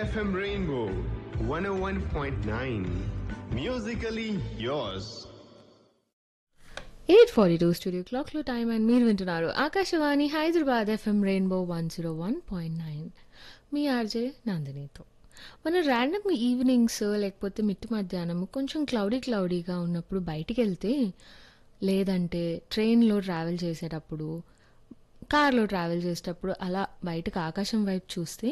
FM Rainbow 101.9. Musically yours. Eight forty two studio క్లాక్లో time and మీరు వింటున్నారు Akashvani Hyderabad FM rainbow one zero one point nine మీ RJ నందినితో మన ర్యాండమ్ ఈవినింగ్స్ లేకపోతే మిట్టు మధ్యాహ్నం కొంచెం క్లౌడీ క్లౌడీగా ఉన్నప్పుడు బయటికి వెళ్తే లేదంటే ట్రైన్లో ట్రావెల్ చేసేటప్పుడు కార్లో ట్రావెల్ చేసేటప్పుడు అలా బయటకు ఆకాశం వైపు చూస్తే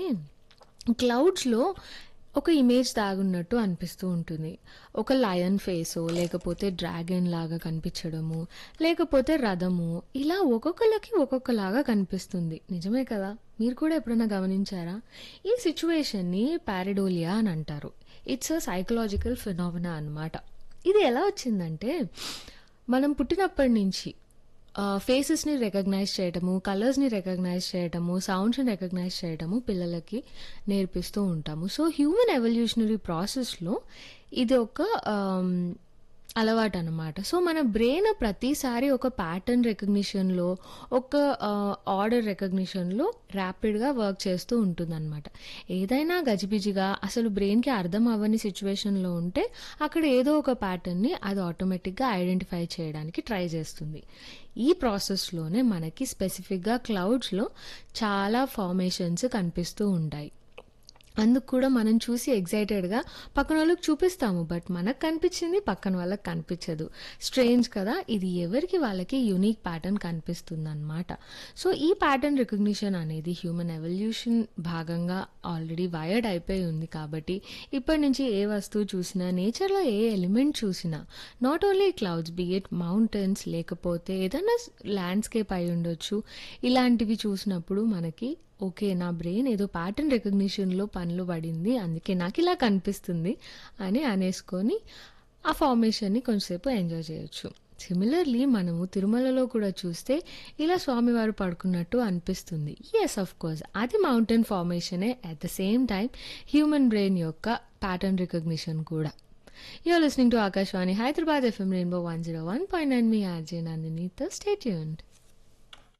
క్లౌడ్స్లో ఒక ఇమేజ్ దాగున్నట్టు అనిపిస్తూ ఉంటుంది ఒక లయన్ ఫేసో లేకపోతే డ్రాగన్ లాగా కనిపించడము లేకపోతే రథము ఇలా ఒక్కొక్కరికి ఒక్కొక్కలాగా కనిపిస్తుంది నిజమే కదా మీరు కూడా ఎప్పుడైనా గమనించారా ఈ సిచ్యువేషన్ని పారిడోలియా అని అంటారు ఇట్స్ అ సైకలాజికల్ ఫినామినా అన్నమాట ఇది ఎలా వచ్చిందంటే మనం పుట్టినప్పటి నుంచి ఫేసెస్ని రికగ్నైజ్ చేయడము కలర్స్ని రికగ్నైజ్ చేయడము సౌండ్స్ని రికగ్నైజ్ చేయడము పిల్లలకి నేర్పిస్తూ ఉంటాము సో హ్యూమన్ ఎవల్యూషనరీ ప్రాసెస్లో ఇది ఒక ఆమ్, అలవాటు అనమాట సో మన బ్రెయిన్ ప్రతిసారి ఒక ప్యాటర్న్ రికగ్నిషన్లో ఒక ఆర్డర్ రికగ్నిషన్లో ర్యాపిడ్గా వర్క్ చేస్తూ ఉంటుందన్నమాట ఏదైనా గజిబిజిగా అసలు బ్రెయిన్కి అర్థం అవ్వని సిచ్యువేషన్లో ఉంటే అక్కడ ఏదో ఒక ప్యాటర్న్ని అది ఆటోమేటిక్గా ఐడెంటిఫై చేయడానికి ట్రై చేస్తుంది ఈ ప్రాసెస్లోనే మనకి స్పెసిఫిక్గా క్లౌడ్స్లో చాలా ఫార్మేషన్స్ కనిపిస్తూ ఉంటాయి అందుకు కూడా మనం చూసి ఎగ్జైటెడ్గా పక్కన వాళ్ళకి చూపిస్తాము బట్ మనకు కనిపించింది పక్కన వాళ్ళకి కనిపించదు స్ట్రేంజ్ కదా ఇది ఎవరికి వాళ్ళకి యూనిక్ ప్యాటర్న్ కనిపిస్తుంది అనమాట సో ఈ ప్యాటర్న్ రికగ్నిషన్ అనేది హ్యూమన్ ఎవల్యూషన్ భాగంగా ఆల్రెడీ వైర్డ్ అయిపోయి ఉంది కాబట్టి ఇప్పటి నుంచి ఏ వస్తువు చూసినా నేచర్లో ఏ ఎలిమెంట్ చూసినా not only clouds be it mountains లేకపోతే ఏదైనా ల్యాండ్స్కేప్ అయి ఉండొచ్చు ఇలాంటివి చూసినప్పుడు మనకి ఓకే నా బ్రెయిన్ ఏదో ప్యాటర్న్ రికగ్నిషన్లో పనులు పడింది అందుకే నాకు ఇలా కనిపిస్తుంది అని అనేసుకొని ఆ ఫార్మేషన్ని కొంచెంసేపు ఎంజాయ్ చేయొచ్చు సిమిలర్లీ మనము తిరుమలలో కూడా చూస్తే ఇలా స్వామివారు పడుకున్నట్టు అనిపిస్తుంది ఎస్ ఆఫ్ కోర్స్ అది మౌంటైన్ ఫార్మేషనే at the same time human brain యొక్క ప్యాటర్న్ రికగ్నిషన్ కూడా you're listening to Akashvani Hyderabad FM rainbow one zero one point nine మీ ఆర్జే నందినితో స్టేట్యూన్డ్